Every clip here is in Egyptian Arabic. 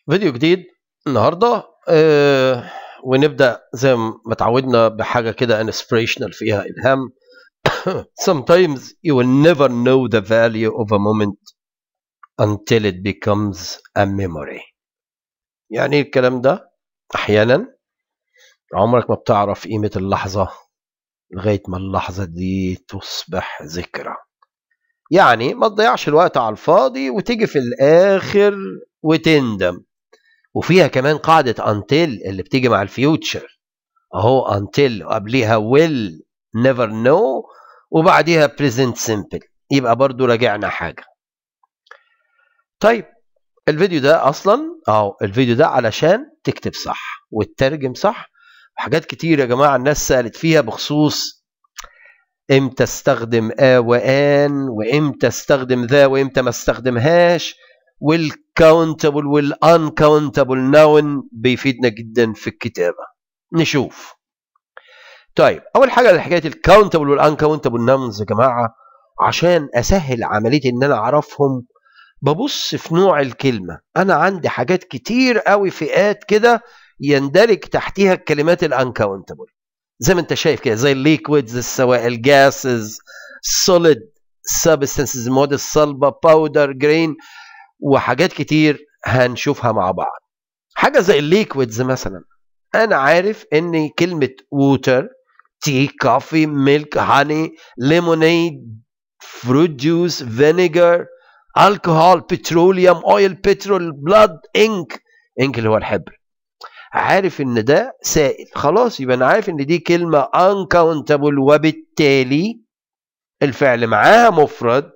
فيديو جديد النهارده آه ونبدا زي ما اتعودنا بحاجه كده inspirational فيها الهام sometimes you will never know the value of a moment until it becomes a memory يعني إيه الكلام ده احيانا عمرك ما بتعرف قيمه اللحظه لغايه ما اللحظه دي تصبح ذكرى يعني ما تضيعش الوقت على الفاضي وتيجي في الاخر وتندم وفيها كمان قاعدة until اللي بتيجي مع الفيوتشر اهو until وقبليها will never know وبعديها present simple يبقى برضو راجعنا حاجة طيب الفيديو ده اصلا اهو الفيديو ده علشان تكتب صح وتترجم صح وحاجات كتير يا جماعة الناس سألت فيها بخصوص امتى استخدم آ وآن وامتى استخدم ذا وامتى ما استخدمهاش والكاونتبل والانكاونتبل ناون بيفيدنا جدا في الكتابه نشوف طيب اول حاجه حكايه الكاونتبل والانكاونتبل ناونز يا جماعه عشان اسهل عمليه ان انا اعرفهم ببص في نوع الكلمه انا عندي حاجات كتير قوي فئات كده يندرج تحتيها الكلمات الانكاونتبل زي ما انت شايف كده زي الليكويدز السوائل جاسز سوليد سبستانسز المواد الصلبه باودر جرين وحاجات كتير هنشوفها مع بعض حاجة زي الليكويدز مثلا أنا عارف إن كلمة ووتر تي كافي ميلك هاني ليمونيد فروت جوس فينيجر الكحول بتروليوم اويل بترول بلاد انك انك اللي هو الحبر عارف ان ده سائل خلاص يبقى انا عارف ان دي كلمه uncountable وبالتالي الفعل معاها مفرد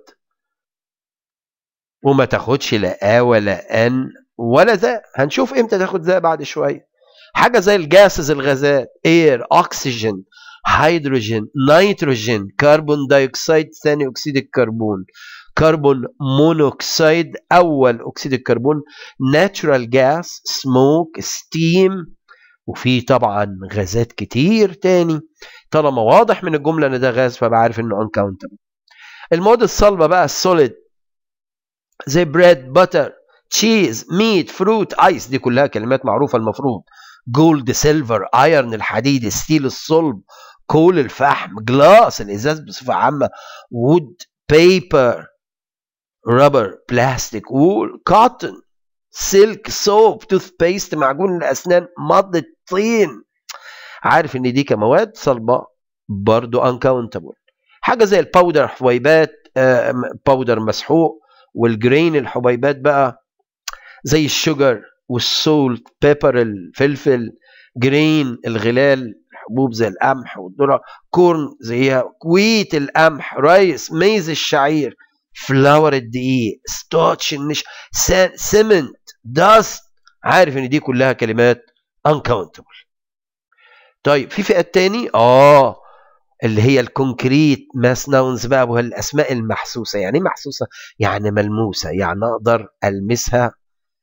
وما تاخدش لا آ ولا أن ولا ذا هنشوف امتى تاخد ذا بعد شوية حاجة زي الجاسز الغازات اير اكسجين هيدروجين نيتروجين كربون دايوكسيد ثاني اكسيد الكربون كربون مونوكسيد اول اكسيد الكربون ناتشورال جاس سموك ستيم وفي طبعا غازات كتير تاني طالما واضح من الجمله ان ده غاز فبقى عارف انه انكاونتبل المواد الصلبه بقى السوليد زي بريد باتر تشيز ميت فروت ايس دي كلها كلمات معروفه المفروض جولد سيلفر ايرن الحديد ستيل الصلب كول الفحم جلاس الازاز بصفه عامه وود بيبر رابر بلاستيك وول كوتن سلك سوب توث بيست معجون الاسنان مض الطين عارف ان دي كمواد صلبه برضو انكاونتبل حاجه زي الباودر حويبات باودر مسحوق والجرين الحبيبات بقى زي الشجر والسولت بيبر الفلفل جرين الغلال حبوب زي القمح والذره كورن زيها كويت القمح رايس ميز الشعير فلاور الدقيق ستوتش النش سيمنت داست عارف ان دي كلها كلمات uncountable طيب في فئات تاني اه اللي هي الكونكريت ماس ناونز بقى وهي الاسماء المحسوسه يعني ايه محسوسه يعني ملموسه يعني اقدر المسها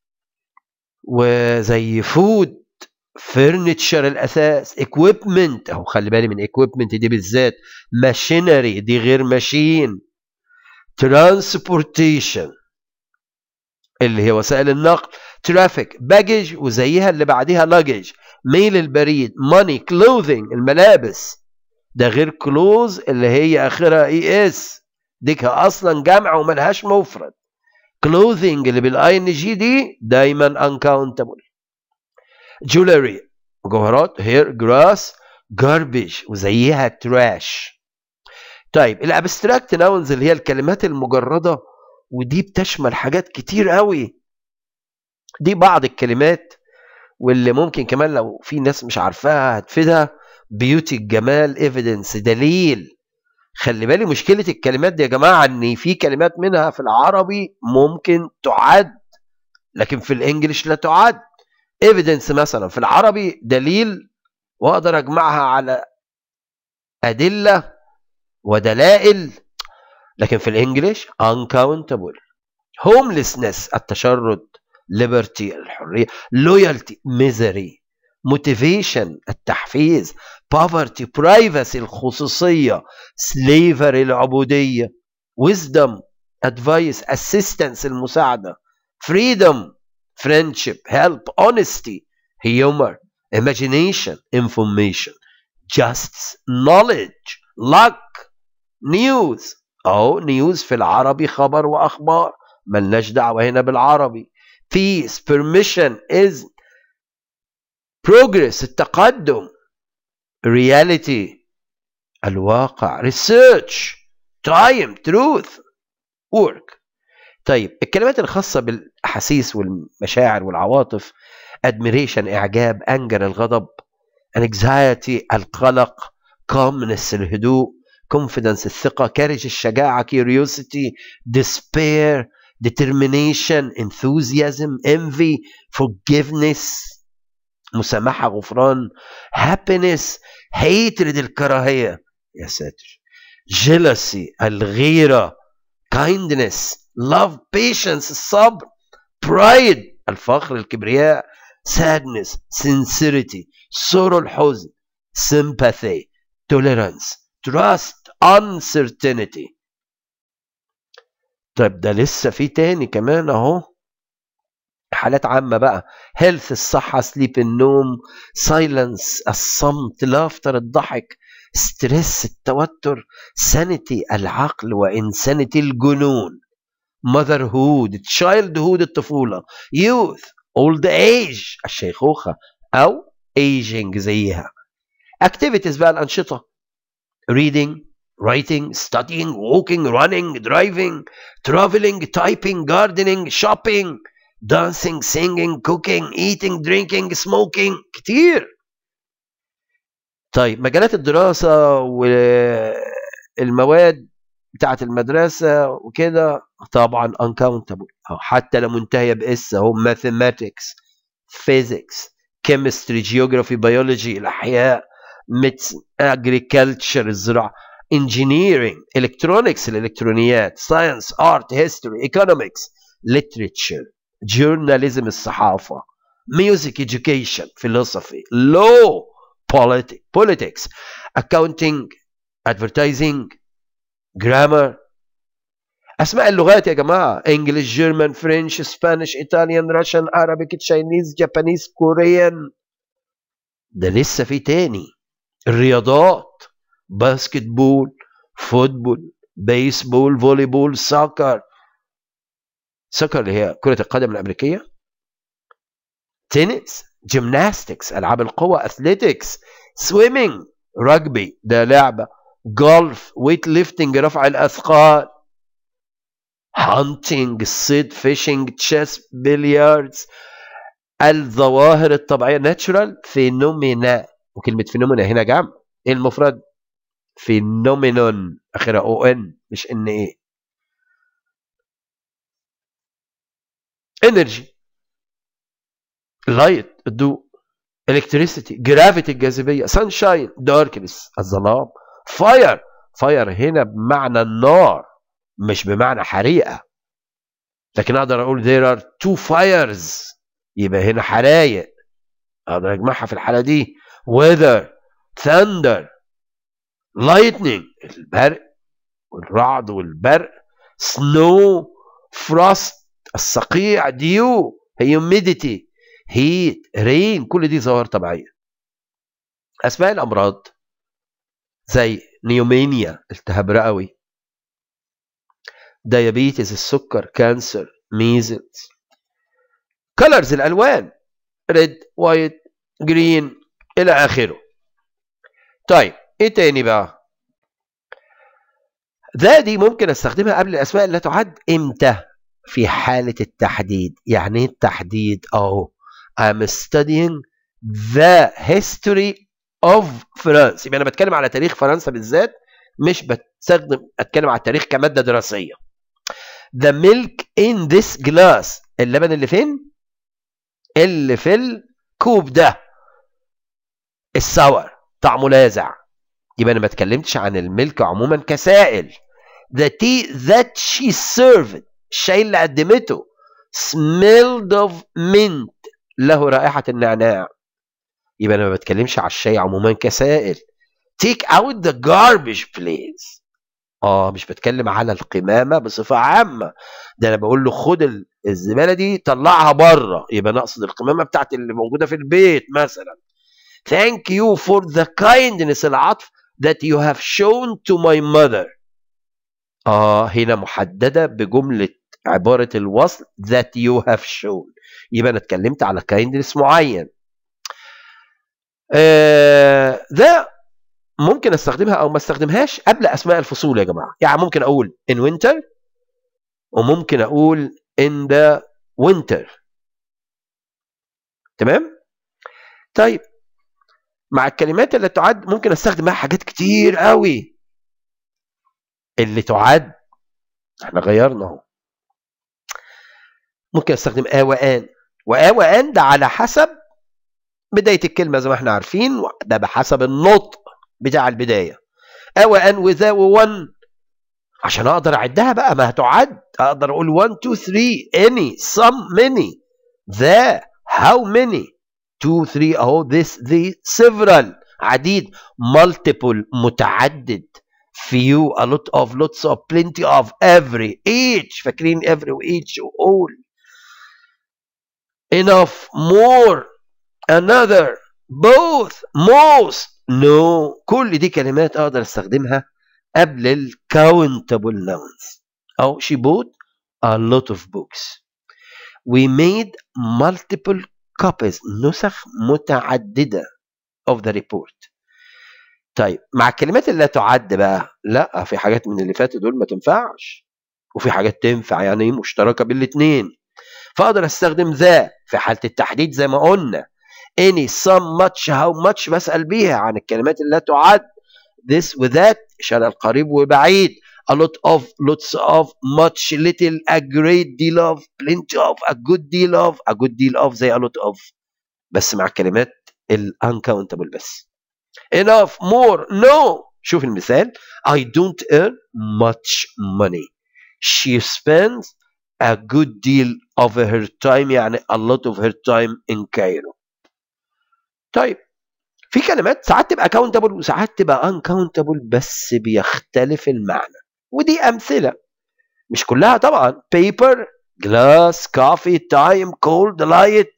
وزي فود فرنتشر الاساس اكويبمنت اهو خلي بالي من اكويبمنت دي بالذات ماشينري دي غير ماشين ترانسبورتيشن اللي هي وسائل النقل ترافيك باجج وزيها اللي بعديها لاجج ميل البريد ماني كلوذينج الملابس ده غير كلوز اللي هي اخرها اي اس دي اصلا جمع وملهاش مفرد كلوزنج اللي بالاي ان جي دي دايما انكاونتبل جولري مجوهرات هير جراس جاربيج وزيها تراش طيب الابستراكت ناونز اللي هي الكلمات المجرده ودي بتشمل حاجات كتير قوي دي بعض الكلمات واللي ممكن كمان لو في ناس مش عارفاها هتفيدها بيوتي الجمال ايفيدنس دليل خلي بالي مشكله الكلمات دي يا جماعه ان في كلمات منها في العربي ممكن تعد لكن في الانجليش لا تعد ايفيدنس مثلا في العربي دليل واقدر اجمعها على ادله ودلائل لكن في الانجليش uncountable homelessness التشرد liberty الحريه loyalty misery motivation التحفيز poverty privacy الخصوصية slavery العبودية wisdom advice assistance المساعدة freedom friendship help honesty humor imagination information justice knowledge luck news اهو نيوز في العربي خبر واخبار ملناش دعوه هنا بالعربي peace permission is progress التقدم reality الواقع research time truth work طيب الكلمات الخاصة بالأحاسيس والمشاعر والعواطف admiration إعجاب anger الغضب anxiety القلق calmness الهدوء confidence الثقة courage الشجاعة curiosity despair determination enthusiasm envy forgiveness مسامحة غفران happiness hatred الكراهية يا ساتر jealousy الغيرة kindness love patience الصبر pride الفخر الكبرياء sadness sincerity sorrow الحزن sympathy tolerance trust uncertainty طيب ده لسه في تاني كمان اهو حالات عامة بقى هيلث الصحة سليب النوم سايلنس الصمت لافتر الضحك ستريس التوتر سانيتي العقل وانسانيتي الجنون ماذر هود تشايلد هود الطفولة يوث اولد ايج الشيخوخة او ايجينج زيها اكتيفيتيز بقى الانشطة reading writing studying walking running driving traveling typing gardening shopping dancing singing cooking eating drinking smoking كتير طيب مجالات الدراسة والمواد بتاعت المدرسة وكده طبعا uncountable أو حتى لو منتهية بإس أهو mathematics physics chemistry geography biology الأحياء medicine agriculture الزراعة engineering electronics الإلكترونيات science art history economics literature journalism الصحافة music education philosophy law politi- politics accounting advertising grammar اسماء اللغات يا جماعه انجلش جيرمان فرنش اسبانيش ايطاليان راشن عربيك تشاينيز جابانيز كوريان ده لسه في تاني الرياضات باسكت بول فوتبول بيسبول فولي بول ساكر ساكر اللي هي كرة القدم الأمريكية تنس جيمناستكس ألعاب القوى أثليتكس سويمنج رجبي ده لعبة جولف ويت ليفتنج رفع الأثقال هانتنج الصيد فيشنج تشيس بلياردز الظواهر الطبيعية ناتشورال فينومينا وكلمة فينومينا هنا جمع ايه المفرد فينومينون اخرها او ان مش ان ايه انرجي لايت الضوء الكتريسيتي جرافيتي الجاذبيه سانشاين داركنس الظلام فاير فاير هنا بمعنى النار مش بمعنى حريقه لكن اقدر اقول there are two fires يبقى هنا حرايق اقدر اجمعها في الحاله دي weather thunder lightning البرق والرعد والبرق snow frost الصقيع ديو humidity heat rain كل دي ظواهر طبيعيه اسماء الامراض زي نيومينيا التهاب رئوي ديابيتس السكر كانسر ميزلز كلرز الالوان ريد وايت جرين الى اخره طيب ايه تاني بقى ذا دي ممكن استخدمها قبل الاسماء اللي تعد امتى في حالة التحديد يعني ايه التحديد اهو I'm studying the history of France يبقى انا بتكلم على تاريخ فرنسا بالذات مش بستخدم اتكلم على التاريخ كمادة دراسية the milk in this glass اللبن اللي فين اللي في الكوب ده السور طعمه لاذع يبقى انا ما اتكلمتش عن الملك عموما كسائل the tea that she served الشاي اللي قدمته smelled of mint له رائحة النعناع يبقى انا ما بتكلمش على الشاي عموما كسائل take out the garbage please اه مش بتكلم على القمامه بصفه عامه ده انا بقول له خد الزباله دي طلعها بره يبقى انا اقصد القمامه بتاعت اللي موجوده في البيت مثلا thank you for the kindness العطف that you have shown to my mother اه هنا محدده بجمله عباره الوصل that you have shown يبقى انا اتكلمت على kindness معين آه ده ممكن استخدمها او ما استخدمهاش قبل اسماء الفصول يا جماعه يعني ممكن اقول in winter وممكن اقول in the winter تمام طيب مع الكلمات اللي تعد ممكن استخدم معاها حاجات كتير قوي اللي تعد احنا غيرنا اهو ممكن استخدم ا وان وآ وان ده على حسب بداية الكلمة زي ما احنا عارفين ده بحسب النطق بتاع البداية ا وان وذا وون عشان اقدر اعدها بقى ما هتعد اقدر اقول 1 2 3 any some many the how many 2 3 اهو this the several عديد multiple متعدد few a lot of lots of plenty of every each فاكرين every و each و all enough more another both most no كل دي كلمات اقدر استخدمها قبل ال countable nouns أو she bought a lot of books we made multiple copies نسخ متعددة of the report طيب مع الكلمات اللي لا تعد بقى لا في حاجات من اللي فاتوا دول ما تنفعش وفي حاجات تنفع يعني مشتركة بالاثنين فاقدر استخدم ذا في حالة التحديد زي ما قلنا any some much how much بسأل بيها عن الكلمات اللي لا تعد this وذات إشارة القريب وبعيد a lot of lots of much little a great deal of plenty of a good deal of a good deal of زي a lot of بس مع الكلمات ال uncountable بس enough more no شوف المثال I don't earn much money she spends a good deal of her time يعني a lot of her time in Cairo طيب في كلمات ساعات تبقى كاونتبل وساعات تبقى انكاونتبل بس بيختلف المعنى ودي امثله مش كلها طبعا paper glass coffee time cold light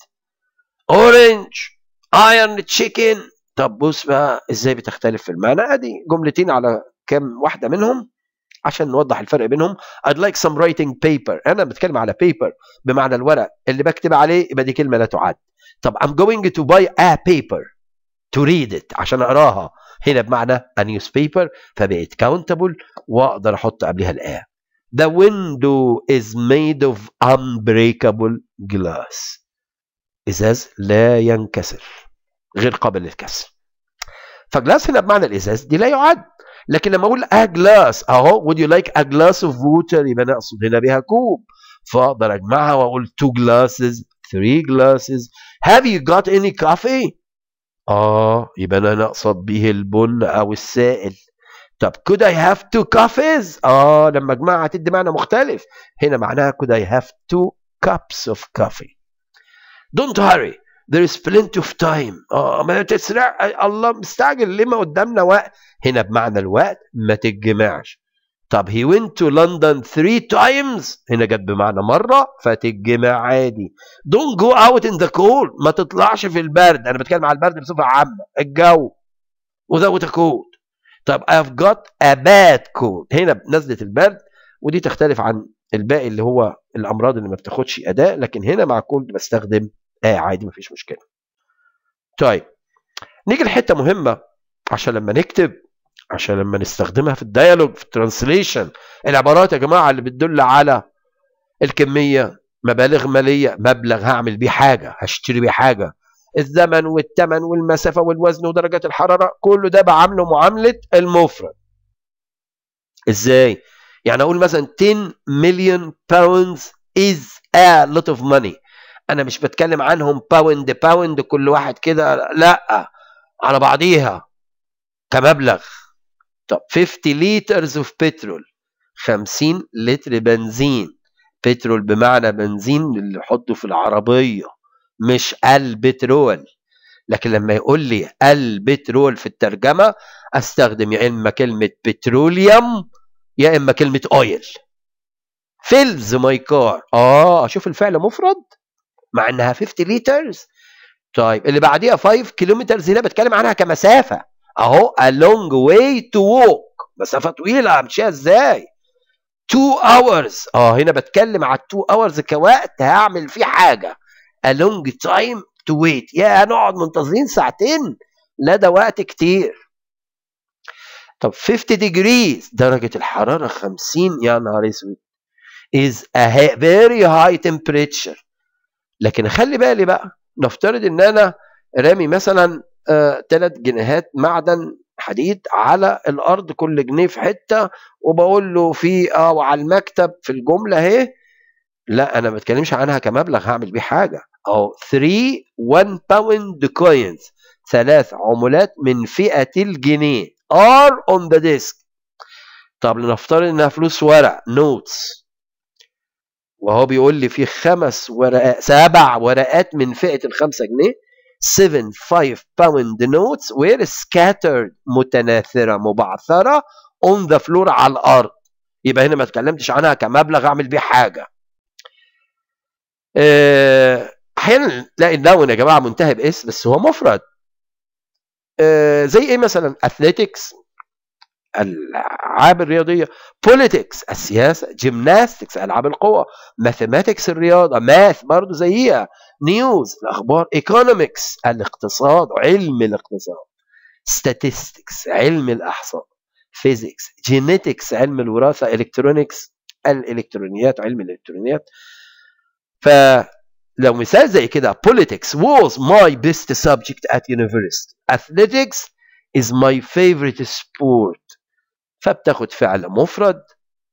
orange iron chicken طب بص بقى ازاي بتختلف في المعنى ادي جملتين على كام واحده منهم عشان نوضح الفرق بينهم I'd like some writing paper انا بتكلم على paper بمعنى الورق اللي بكتب عليه يبقى دي كلمه لا تعد طب I'm going to buy a paper to read it عشان اقراها هنا بمعنى a newspaper فبقت countable واقدر احط قبلها الآ The window is made of unbreakable glass ازاز لا ينكسر غير قابل للكسر فجلاس هنا بمعنى الازاز دي لا يعد لكن لما اقول a glass اهو would you like a glass of water يبقى انا اقصد هنا بها كوب فاقدر اجمعها واقول two glasses three glasses have you got any coffee اه يبقى انا اقصد به البن او السائل طب could I have two coffees اه لما اجمعها هتدي معنى مختلف هنا معناها could I have two cups of coffee don't hurry there is plenty of time اه ما تسرع الله مستعجل ليه ما قدامنا وقت هنا بمعنى الوقت ما تتجمعش طب he went to London three times هنا جت بمعنى مرة فتتجمع عادي don't go out in the cold ما تطلعش في البرد أنا بتكلم على البرد بصفة عامة الجو without a cold طب I've got a bad cold هنا نزلة البرد ودي تختلف عن الباقي اللي هو الأمراض اللي ما بتاخدش أداء لكن هنا مع كولد بستخدم آه عادي مفيش مشكلة طيب نيجي لحتة مهمة عشان لما نكتب عشان لما نستخدمها في الديالوج في الترانسليشن العبارات يا جماعه اللي بتدل على الكميه مبالغ ماليه مبلغ هعمل بيه حاجه هشتري بيه حاجه الزمن والثمن والمسافه والوزن ودرجه الحراره كله ده بعامله معامله المفرد ازاي يعني اقول مثلا 10 مليون باوندز از ا لوت اوف ماني انا مش بتكلم عنهم باوند باوند كل واحد كده لا على بعضيها كمبلغ طب 50 لترز اوف بترول 50 لتر بنزين بترول بمعنى بنزين اللي يحطه في العربية مش البترول لكن لما يقول لي البترول في الترجمة استخدم يا اما كلمة بتروليوم يا اما كلمه اويل فيلز ماي كار اه اشوف الفعل مفرد مع انها 50 لترز طيب اللي بعديها 5 كيلومترز هنا بتكلم عنها كمسافه اهو a long way to walk مسافه طويله امشيها ازاي 2 hours اه هنا بتكلم على 2 hours كوقت هعمل فيه حاجه a long time to wait يا هنقعد منتظرين ساعتين لا ده وقت كتير طب 50 degrees درجة الحرارة 50 يا نهار اسود is a very high temperature لكن خلي بالي بقى نفترض ان انا رامي مثلا ثلاث آه جنيهات معدن حديد على الارض كل جنيه في حته وبقول له في او آه على المكتب في الجمله اهي لا انا ما بتكلمش عنها كمبلغ هعمل بيه حاجه او 3 1 باوند كوينز ثلاث عملات من فئه الجنيه are on the desk طب لنفترض انها فلوس ورق نوتس وهو بيقول لي في خمس ورقات سبع ورقات من فئه الخمسة جنيه 7 5 باوند نوتس وير scattered متناثره مبعثره on the floor على الارض يبقى هنا ما اتكلمتش عنها كمبلغ اعمل بيه حاجه احيانا تلاقي النون يا جماعه منتهي باس بس هو مفرد زي ايه مثلا اثليتكس الالعاب الرياضيه بوليتكس السياسه جيمناستكس العاب القوى ماثيماتكس الرياضه ماث برضه زيها نيوز الاخبار ايكونومكس الاقتصاد علم الاقتصاد statistics علم الاحصاء فيزيكس جينيتكس علم الوراثه الكترونكس الالكترونيات علم الالكترونيات فلو مثال زي كده politics was my best subject at university athletics is my favorite sport فبتاخد فعل مفرد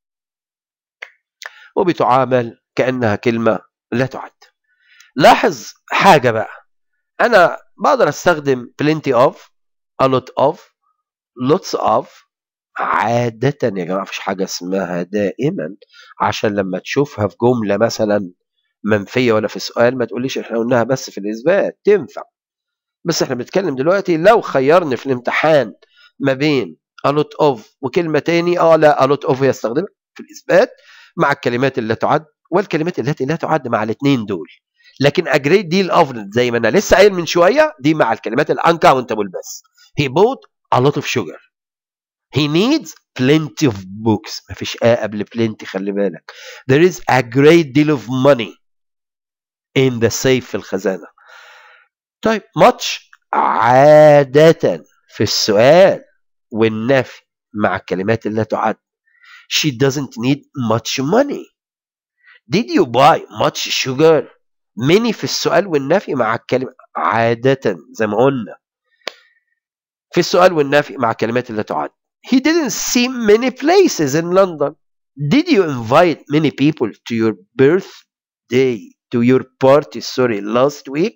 وبتعامل كأنها كلمة لا تعد لاحظ حاجة بقى أنا بقدر أستخدم plenty of a lot of lots of عادة يا جماعة مفيش حاجة اسمها دائما عشان لما تشوفها في جملة مثلا منفية ولا في سؤال ما تقوليش احنا قلناها بس في الإثبات تنفع بس احنا بنتكلم دلوقتي لو خيرني في الامتحان ما بين a lot of وكلمة تاني اه لا a lot of يستخدمها في الإثبات مع الكلمات اللي لا تعد والكلمات التي لا تعد مع الاثنين دول لكن a great deal of زي ما انا لسه قايل من شويه دي مع الكلمات الانكاونتبل بس he bought a lot of sugar he needs plenty of books مفيش آ قبل plenty خلي بالك there is a great deal of money in the safe في الخزانة طيب much عادة في السؤال والنفي مع الكلمات اللي لا تعد she doesn't need much money did you buy much sugar many في السؤال والنفي مع الكلمة عادة زي ما قلنا في السؤال والنفي مع الكلمات اللي لا تعد he didn't see many places in London did you invite many people to your birthday to your party sorry last week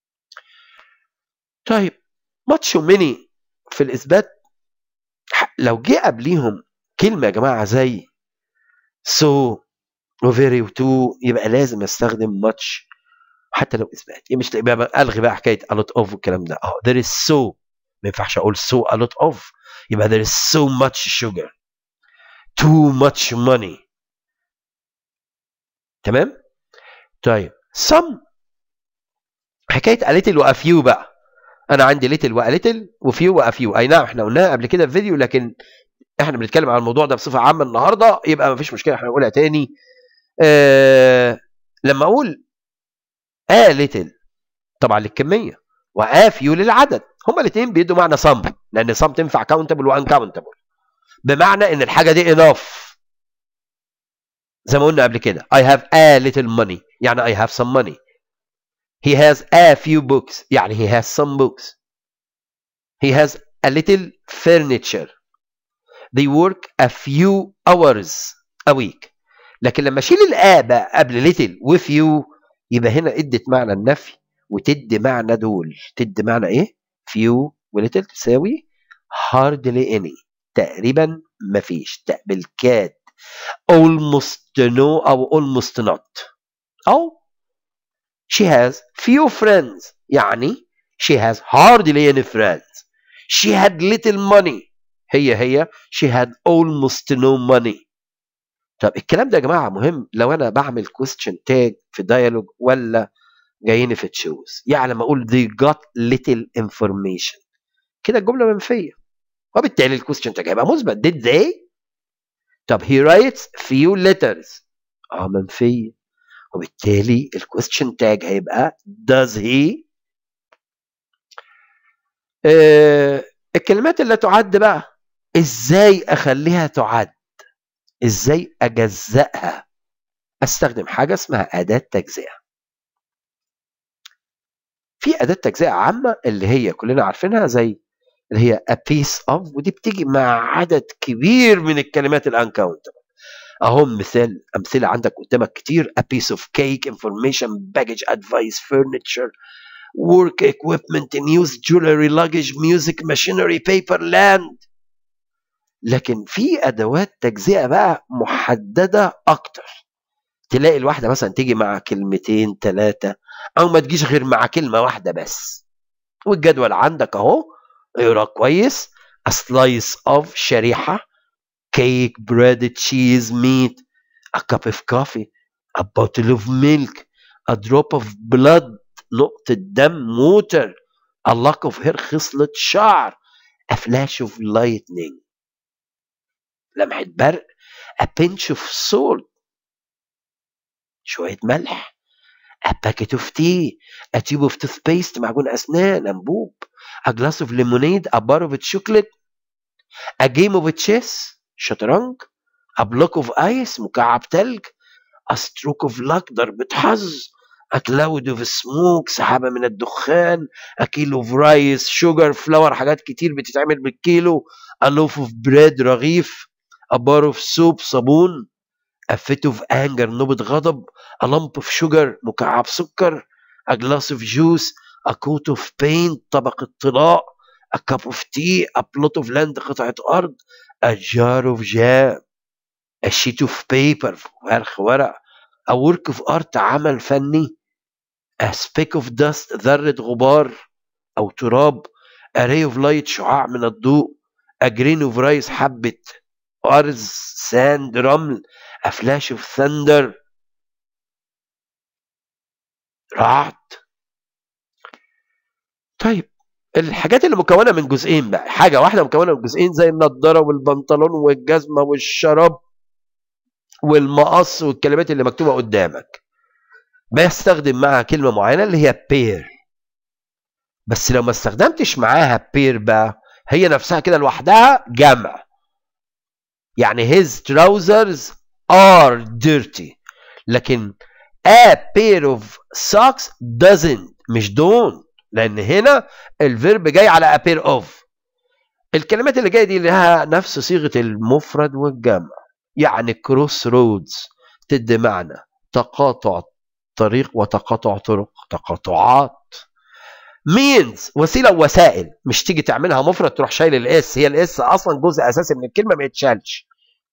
طيب much many في الإثبات لو جه قبليهم كلمة يا جماعة زي so و very و to يبقى لازم استخدم much حتى لو إثبات يعني مش يبقى ألغي بقى حكاية a lot of والكلام ده اه there is so ما ينفعش أقول so a lot of يبقى there is so much sugar too much money تمام طيب some حكايه a little و a few بقى انا عندي little و a little و few و a few اي نعم احنا قلناها قبل كده في فيديو لكن احنا بنتكلم عن الموضوع ده بصفه عامه النهارده يبقى مفيش مشكله احنا نقولها تاني آه لما اقول a little طبعا للكميه و a few للعدد هما الاثنين بيدوا معنى some لان some تنفع countable و uncountable بمعنى ان الحاجه دي enough زي ما قلنا قبل كده I have a little money يعني I have some money he has a few books يعني he has some books he has a little furniture they work a few hours a week لكن لما اشيل الآ بقى قبل little و few يبقى هنا ادت معنى النفي وتدي معنى دول تدي معنى ايه few و little تساوي hardly any تقريبا مفيش بالكاد almost no أو almost not أو she has few friends يعني she has hardly any friends she had little money هي هي she had almost no money طب الكلام ده يا جماعه مهم لو انا بعمل question tag في dialogue ولا جايين في تشوز يعني لما اقول they got little information كده الجمله منفيه وبالتالي الكويستشن تاج هيبقى مثبت did they طب he writes few letters اه منفيه وبالتالي الكويستشن تاج هيبقى does he آه الكلمات اللي تعد بقى ازاي اخليها تعد ازاي اجزأها استخدم حاجه اسمها اداه تجزئه في اداه تجزئه عامه اللي هي كلنا عارفينها زي اللي هي a piece of ودي بتيجي مع عدد كبير من الكلمات الانكاونتبل اهو مثال امثله عندك قدامك كتير a piece of cake information baggage advice furniture work equipment news jewelry luggage music machinery paper land لكن في ادوات تجزئه بقى محدده اكتر تلاقي الواحده مثلا تيجي مع كلمتين ثلاثه او ما تجيش غير مع كلمه واحده بس والجدول عندك اهو اقرا كويس a slice of شريحه cake bread cheese meat a cup of coffee a bottle of milk a drop of blood نقطة دم water a lock of hair خصلة شعر a flash of lightning لمحة برق a pinch of salt شوية ملح a packet of tea a tube of toothpaste معجون أسنان أنبوب a glass of lemonade a bar of chocolate a game of chess شطرنج a block of ice مكعب تلج a stroke of luck ضربة حظ a cloud of smoke سحابة من الدخان a kilo of rice sugar flour حاجات كتير بتتعمل بالكيلو a loaf of bread رغيف a bar of soap صابون a fit of anger نوبة غضب a lump of sugar مكعب سكر a glass of juice a coat of paint طبقة طلاء a cup of tea a plot of land قطعة أرض a jar of jam a sheet of paper فرخ ورق a work of art عمل فني a speck of dust ذرة غبار أو تراب a ray of light شعاع من الضوء a grain of rice حبة أرز ساند رمل a flash of thunder رعد طيب الحاجات اللي مكونه من جزئين بقى حاجه واحده مكونه من جزئين زي النضاره والبنطلون والجزمه والشراب والمقص والكلمات اللي مكتوبه قدامك بستخدم معاها كلمه معينه اللي هي بير بس لو ما استخدمتش معاها بير بقى هي نفسها كده لوحدها جمع يعني his trousers are dirty لكن a pair of socks doesn't مش don't لان هنا الفيرب جاي على a pair of الكلمات اللي جايه دي لها نفس صيغه المفرد والجمع يعني كروس رودز تدي معنى تقاطع طريق وتقاطع طرق تقاطعات means وسيله وسائل مش تيجي تعملها مفرد تروح شايل الاس هي الاس اصلا جزء اساسي من الكلمه ما يتشالش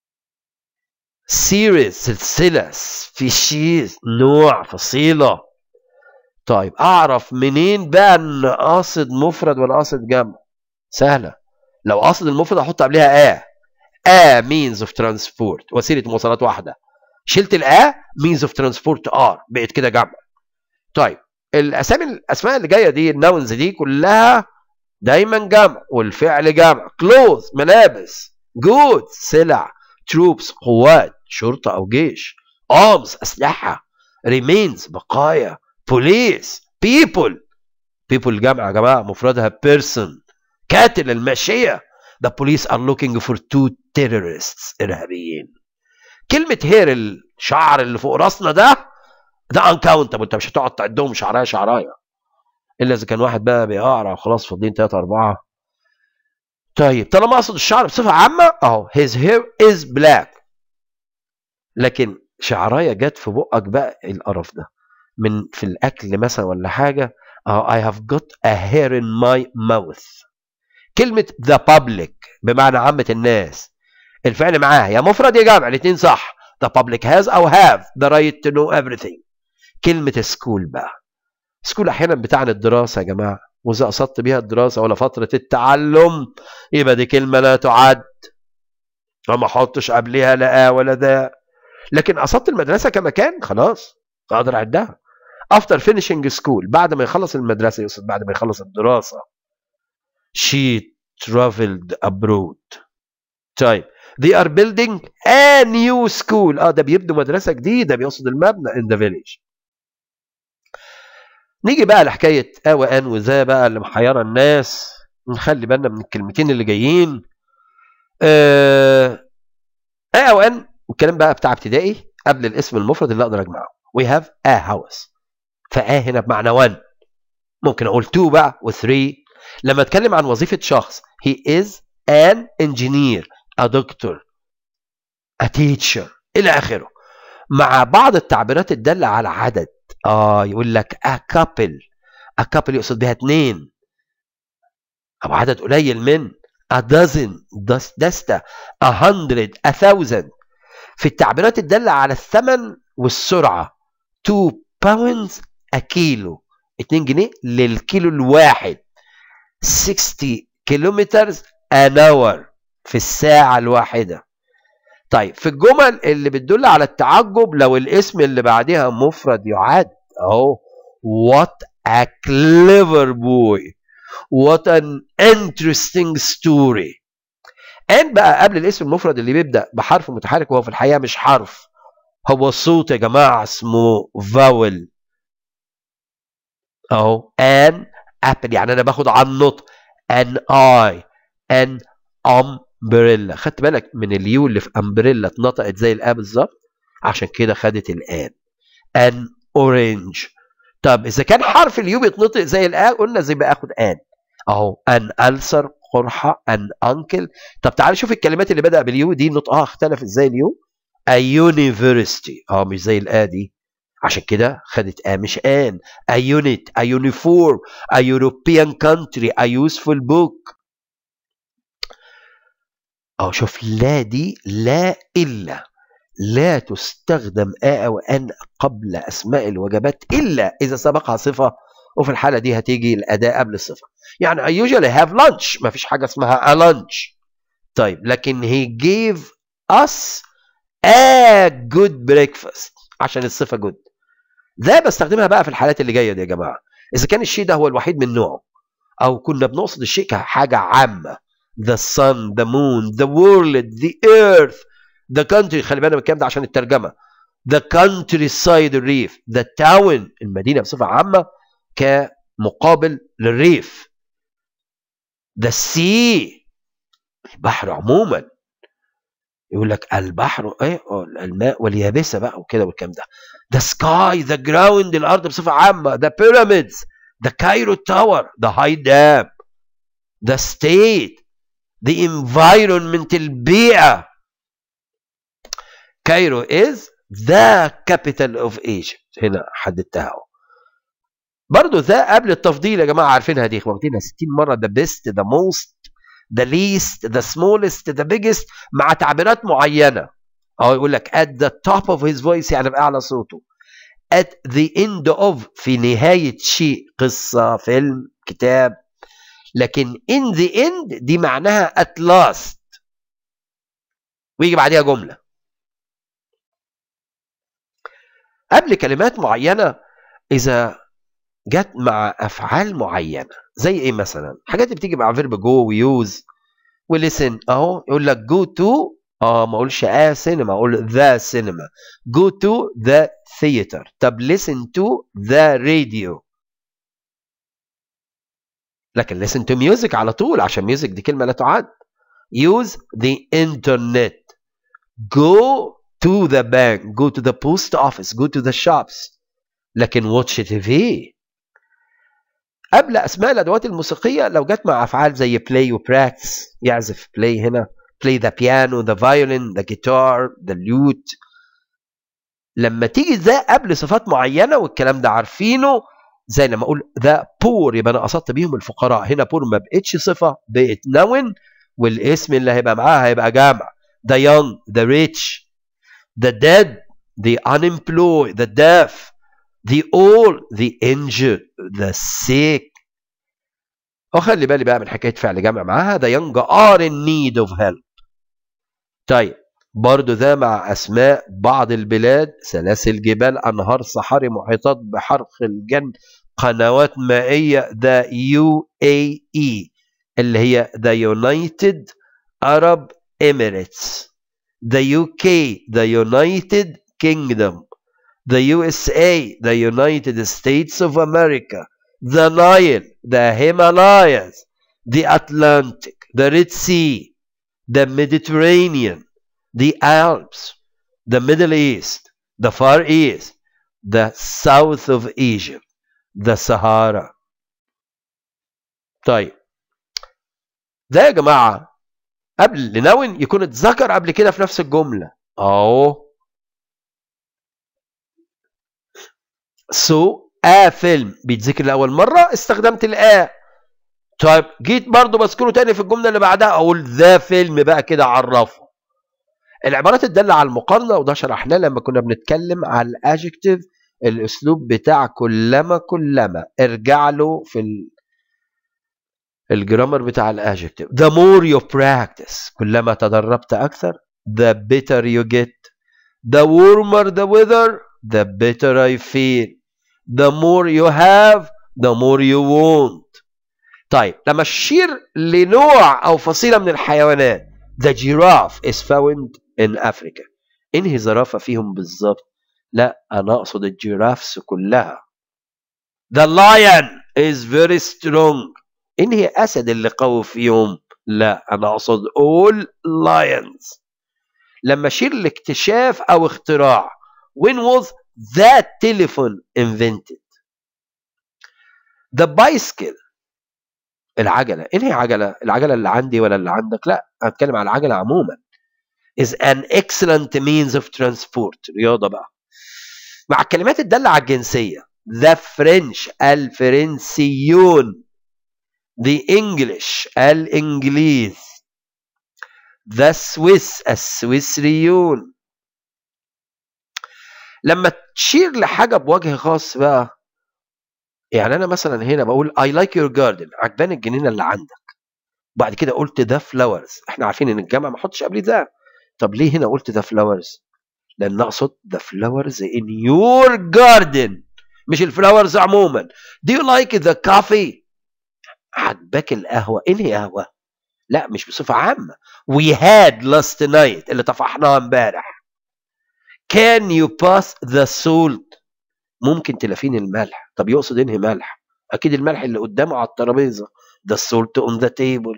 سيريز سلسله سبيشيز نوع فصيله طيب اعرف منين بقى ان قاصد مفرد ولا قاصد جمع سهله لو قاصد المفرد احط قبلها ا ا means of transport وسيله مواصلات واحده شلت الآ means of transport ار بقت كده جمع طيب الاسامي الاسماء اللي جايه دي الناونز دي كلها دايما جمع والفعل جمع كلوز ملابس جود سلع تروبس قوات شرطه او جيش arms اسلحه remains بقايا بوليس people people جمع يا جماعه مفردها person كاتل الماشيه the police are looking for two terrorists ارهابيين كلمه هير الشعر اللي فوق راسنا ده ده انكاونتبل انت مش هتقعد تعدهم شعرايه شعرايه الا اذا كان واحد بقى بيقرع وخلاص فاضلين ثلاثه اربعه طيب طالما اقصد الشعر بصفه عامه اهو his hair is black لكن شعرايه جت في بقك بقى إيه القرف ده من في الاكل مثلا ولا حاجه اهو I have got a hair in my mouth كلمه the public بمعنى عامه الناس الفعل معاها يا مفرد يا جمع الاثنين صح the public has او have the right to know everything كلمة سكول بقى سكول أحيانا بتعني الدراسة يا جماعة واذا قصدت بيها الدراسه ولا فتره التعلم يبقى دي كلمه لا تعد فما احطش قبلها لا ولا ذا لكن قصدت المدرسه كمكان خلاص اقدر اعدها after finishing school بعد ما يخلص المدرسه يقصد بعد ما يخلص الدراسه she traveled abroad طيب they are building a new school اه ده بيبنوا مدرسه جديده بيقصد المبنى in the village نيجي بقى لحكايه ا وان وذا بقى اللي محيره الناس نخلي بالنا من الكلمتين اللي جايين اه ا وان الكلام بقى بتاع ابتدائي قبل الاسم المفرد اللي اقدر اجمعه we have a house فا هنا بمعنى 1 ممكن اقول 2 بقى و3 لما اتكلم عن وظيفه شخص he is an engineer a doctor a teacher الى اخره مع بعض التعبيرات الداله على عدد اه يقول لك a couple a couple يقصد بها اثنين او عدد قليل من a dozen دستة a hundred a thousand في التعبيرات الدالة على الثمن والسرعة 2 pounds a كيلو 2 جنيه للكيلو الواحد 60 كيلومتر an hour في الساعة الواحدة طيب في الجمل اللي بتدل على التعجب لو الاسم اللي بعدها مفرد يعد اهو what a clever boy what an interesting story ان بقى قبل الاسم المفرد اللي بيبدا بحرف متحرك وهو في الحقيقه مش حرف هو الصوت يا جماعه اسمه فاول اهو ان ابل يعني انا باخد عن النطق ان اي ان امبريلا خدت بالك من اليو اللي في امبريلا اتنطقت زي الاب بالظبط عشان كده خدت الان ان اورنج طب اذا كان حرف اليو بيتنطق زي الآ قلنا زي بقى اخد ان اهو ان ألسر قرحة ان انكل طب تعال شوف الكلمات اللي بدأ باليو دي نطقها اختلف ازاي اليو a university اه مش زي الآ دي عشان كده خدت آ مش آن a unit a uniform a European country a useful book اه شوف لا دي لا إلا لا تستخدم آ أو أن قبل أسماء الوجبات إلا إذا سبقها صفة وفي الحالة دي هتيجي الأداة قبل الصفة يعني I usually have lunch ما فيش حاجة اسمها a lunch طيب لكن he gave us a good breakfast عشان الصفة good ده بستخدمها بقى في الحالات اللي جاية دي يا جماعة إذا كان الشيء ده هو الوحيد من نوعه أو كنا بنقصد الشيء كحاجة عامة the sun the moon the world the earth the country خلي بالنا من الكلام ده عشان الترجمه the countryside الريف the town المدينه بصفه عامه كمقابل للريف the sea البحر عموما يقول لك البحر ايه الماء واليابسه بقى وكده والكلام ده the sky the ground الارض بصفه عامه the pyramids the Cairo tower the high dam the state the environment البيئه كايرو is the capital of Egypt هنا حددتها اهو برضه ذا قبل التفضيل يا جماعه عارفينها دي واخدينها 60 مره the best the most the least the smallest the biggest مع تعبيرات معينه اهو يقول لك at the top of his voice يعني باعلى صوته at the end of في نهايه شيء قصه فيلم كتاب لكن in the end دي معناها at last ويجي بعديها جمله قبل كلمات معينة إذا جت مع أفعال معينة زي إيه مثلا؟ حاجات اللي بتيجي مع فيرب جو ويوز ولسن أهو يقول لك جو تو اه ما اقولش اه سينما اقول ذا سينما جو تو ذا ثياتر طب listen تو ذا راديو لكن listen to music على طول عشان music دي كلمة لا تعد use the internet go to the bank go to the post office go to the shops لكن watch TV قبل اسماء الادوات الموسيقيه لو جت مع افعال زي play و practice يعزف play هنا play the piano the violin the guitar the lute لما تيجي ذا قبل صفات معينه والكلام ده عارفينه زي لما اقول ذا بور يبقى انا قصدت بيهم الفقراء هنا بور ما بقتش صفه بقت نون والاسم اللي هيبقى معاها هيبقى جمع the young the rich the dead the unemployed the deaf the old the injured the sick وخلي بالي بقى من حكايه فعل جمع معاها the young are in need of help طيب برضو ده مع اسماء بعض البلاد سلاسل جبال انهار صحاري محيطات بحر خلجان قنوات مائيه the UAE اللي هي the United Arab Emirates the UK the United Kingdom the USA the United States of America the Nile the Himalayas the Atlantic the Red Sea the Mediterranean the Alps the Middle East the Far East the South of Egypt the Sahara طيب ده يا جماعة قبل لنون يكون اتذكر قبل كده في نفس الجملة اهو سو آ فيلم بيتذكر لأول مرة استخدمت الآ طيب جيت برضو بذكره تاني في الجملة اللي بعدها أقول ذا فيلم بقى كده عرفه العبارات الدالة على المقارنة وده شرحناه لما كنا بنتكلم على الادجكتيف الأسلوب بتاع كلما كلما ارجع له في ال... الجرامر بتاع الادجكتيف the more you practice كلما تدربت أكثر the better you get the warmer the weather the better I feel the more you have the more you want طيب لما اشير لنوع او فصيله من الحيوانات the giraffe is found in Africa انهي زرافه فيهم بالظبط لا انا اقصد الجيرافس كلها the lion is very strong انهي اسد اللي قوي فيهم لا انا اقصد all lions لما اشير لاكتشاف او اختراع when was that telephone invented the bicycle العجلة ايه هي عجلة العجلة اللي عندي ولا اللي عندك لا انا بتكلم على العجلة عموما is an excellent means of transport رياضة بقى مع الكلمات الدالة على الجنسية the French الفرنسيون the English الإنجليز the Swiss السويسريون لما تشير لحاجة بوجه خاص بقى يعني أنا مثلا هنا بقول I like your garden عجباني الجنينة اللي عندك بعد كده قلت the flowers احنا عارفين ان الجامعة ما احطش قبل ده طب ليه هنا قلت the flowers لان اقصد the flowers in your garden مش الفلاورز عموما do you like the coffee عجبك القهوة انهي قهوة لا مش بصفة عامة we had last night اللي طفحناها امبارح can you pass the salt ممكن تلافين الملح طب يقصد انهي ملح اكيد الملح اللي قدامه على الترابيزه the salt on the table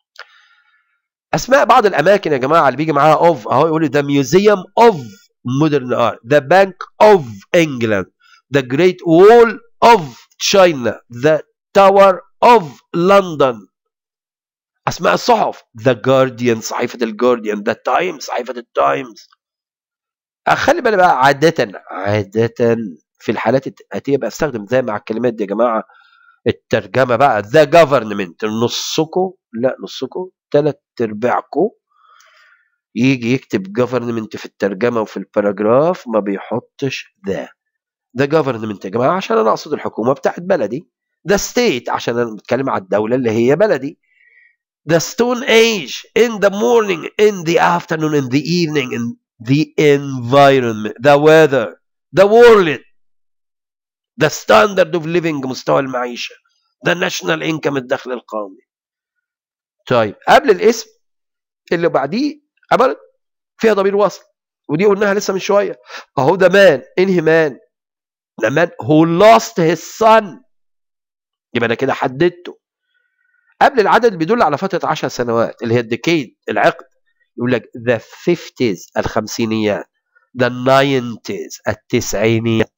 اسماء بعض الاماكن يا جماعه اللي بيجي معاها اوف اهو يقول ذا ميوزيوم اوف مودرن ارت ذا بانك اوف انجلاند ذا جريت وول اوف تشاينا ذا تاور اوف لندن اسماء الصحف ذا جارديان صحيفه الجارديان ذا تايمز صحيفه التايمز خلي بالي بقى عاده عاده في الحالات الاتيه بستخدم زي مع الكلمات دي يا جماعه الترجمه بقى ذا جفرمنت نصكم لا نصكم ثلاث ارباعكم يجي يكتب جفرمنت في الترجمه وفي الباراجراف ما بيحطش ذا ذا جفرمنت يا جماعه عشان انا اقصد الحكومه بتاعت بلدي ذا ستيت عشان انا بتكلم على الدوله اللي هي بلدي the stone age in the morning in the afternoon in the evening in the environment the weather the world the standard of living مستوى المعيشة the national income الدخل القومي طيب قبل الاسم اللي بعديه عبارة فيها ضمير وصل ودي قلناها لسه من شوية اهو ده مان انهي مان ده مان who lost his son يبقى انا كده حددته قبل العدد اللي بيدل على فترة 10 سنوات اللي هي الديكيد العقد يقول لك the 50s الخمسينيات the 90s التسعينيات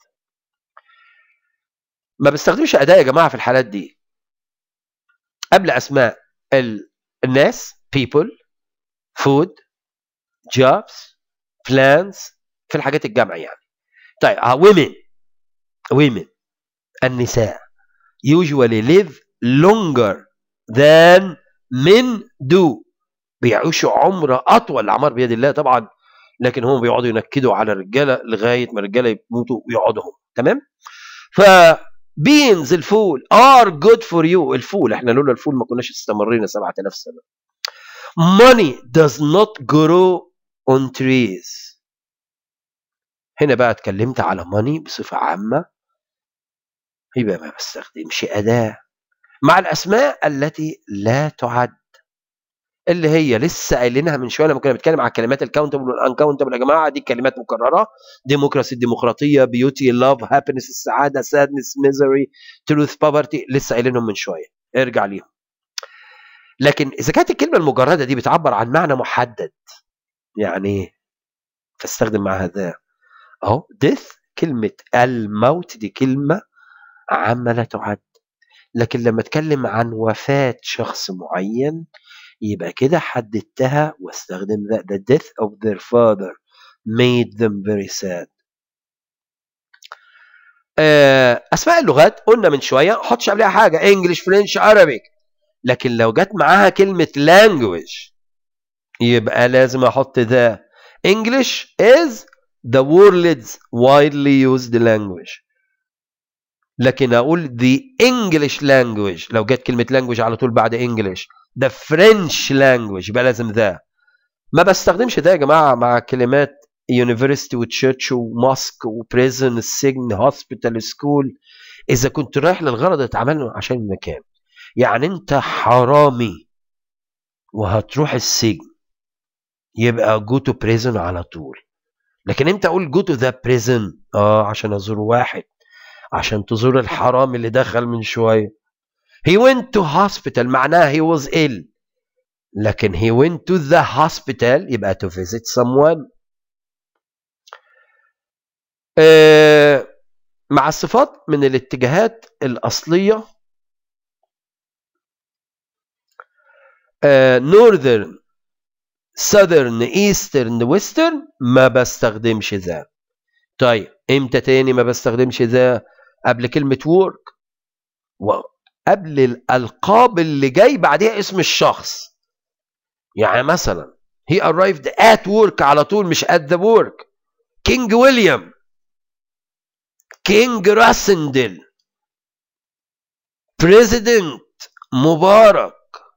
ما بستخدمش اداة يا جماعة في الحالات دي قبل اسماء ال... الناس people food jobs plans في الحاجات الجامعة يعني طيب uh, women women النساء usually live longer than men do بيعيشوا عمر اطول الاعمار بيد الله طبعا لكن هم بيقعدوا ينكدوا على الرجاله لغايه ما الرجاله يموتوا ويقعدوا هم تمام ف beans الفول are good for you الفول احنا لولا الفول ما كناش استمرينا 7000 سنه money does not grow on trees هنا بقى اتكلمت على money بصفه عامه يبقى ما بستخدمش اداه مع الاسماء التي لا تعد اللي هي لسه قايلينها من شويه لما كنا بنتكلم على كلمات الكاونتبل والانكاونتبل يا جماعه دي كلمات مكرره ديموكراسي الديمقراطيه بيوتي لاف هابينس السعاده سادنس ميزري تروث بابرتي لسه قايلينهم من شويه ارجع ليهم لكن اذا كانت الكلمه المجرده دي بتعبر عن معنى محدد يعني فاستخدم معها ذا اهو ديث كلمه الموت دي كلمه عامه لا تعد لكن لما اتكلم عن وفاه شخص معين يبقى كده حددتها واستخدم that the death of their father made them very sad اسماء اللغات قلنا من شويه ما احطش قبلها حاجه انجلش فرنش عربيك لكن لو جت معاها كلمه language يبقى لازم احط ذا English is the world's widely used language لكن اقول the English language لو جت كلمه language على طول بعد English the French language يبقى لازم ذا ما بستخدمش ده يا جماعه مع كلمات يونيفرستي وتشيرش وماسك وبريزن السجن هوسبيتال سكول اذا كنت رايح للغرض اتعامل عشان المكان يعني انت حرامي وهتروح السجن يبقى جو تو بريزن على طول لكن امتى اقول جو تو ذا بريزن اه عشان ازور واحد عشان تزور الحرامي اللي دخل من شويه he went to hospital معناها he was ill لكن he went to the hospital يبقى to visit someone آه مع الصفات من الاتجاهات الأصلية آه northern southern eastern western ما بستخدمش ذا طيب امتى تاني ما بستخدمش ذا قبل كلمة work وقبل الألقاب اللي جاي بعدها اسم الشخص يعني مثلا he arrived at work على طول مش at the work كينج ويليام كينج راسندل بريزيدنت مبارك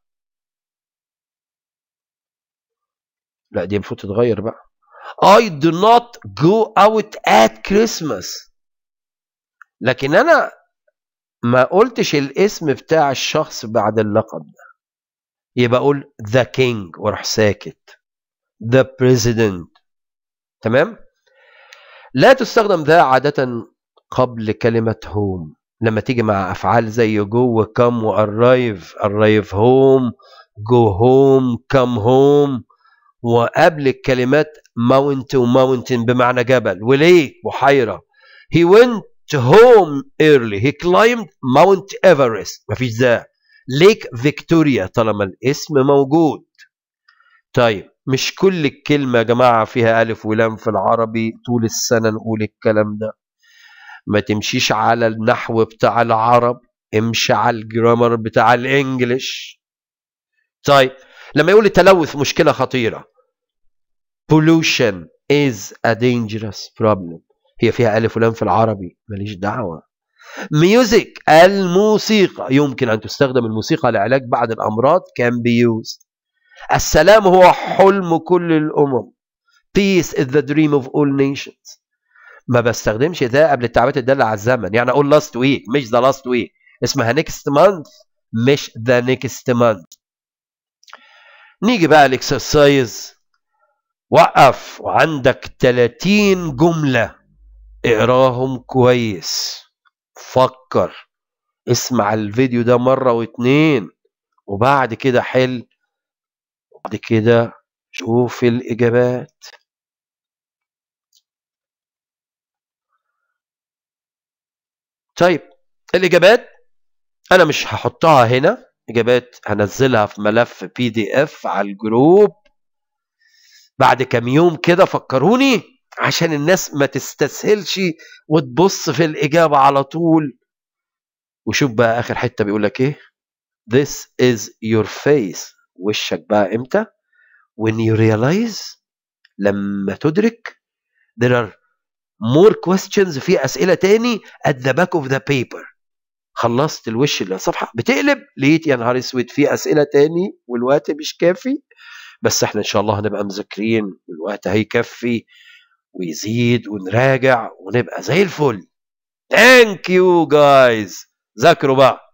لا دي المفروض تتغير بقى I do not go out at Christmas لكن انا ما قلتش الاسم بتاع الشخص بعد اللقب ده يبقى اقول the king واروح ساكت the president تمام لا تستخدم ذا عادة قبل كلمة home لما تيجي مع أفعال زي go و come و arrive arrive home go home come home وقبل الكلمات mount و mountain بمعنى جبل وليه بحيرة he went home early he climbed Mount Everest مفيش ذا ليك فيكتوريا طالما الاسم موجود طيب مش كل الكلمة يا جماعة فيها ألف ولام في العربي طول السنة نقول الكلام ده ما تمشيش على النحو بتاع العرب امشي على الجرامر بتاع الانجليش طيب لما يقول التلوث مشكلة خطيرة pollution is a dangerous problem هي فيها ألف ولام في العربي ماليش دعوة ميوزك الموسيقى يمكن أن تستخدم الموسيقى لعلاج بعض الأمراض can be used السلام هو حلم كل الأمم peace is the dream of all nations ما بستخدمش ذا قبل التعبيرات الدالة على الزمن يعني أقول last week مش the last week اسمها next month مش the next month نيجي بقى الاكسرسايز وقف وعندك 30 جملة اقراهم كويس فكر اسمع الفيديو ده مرة واتنين وبعد كده حل وبعد كده شوف الإجابات طيب الإجابات أنا مش هحطها هنا إجابات هنزلها في ملف بي دي اف على الجروب بعد كام يوم كده فكروني عشان الناس ما تستسهلش وتبص في الإجابة على طول وشوف بقى آخر حتة بيقول لك إيه This is your face وشك بقى إمتى when you realize لما تدرك there are more questions في أسئلة تاني at the back of the paper خلصت الوش اللي الصفحه بتقلب لقيت يا نهار اسود في اسئله تاني والوقت مش كافي بس احنا ان شاء الله هنبقى مذاكرين والوقت هيكفي ويزيد ونراجع ونبقى زي الفل ثانك يو جايز ذاكروا بقى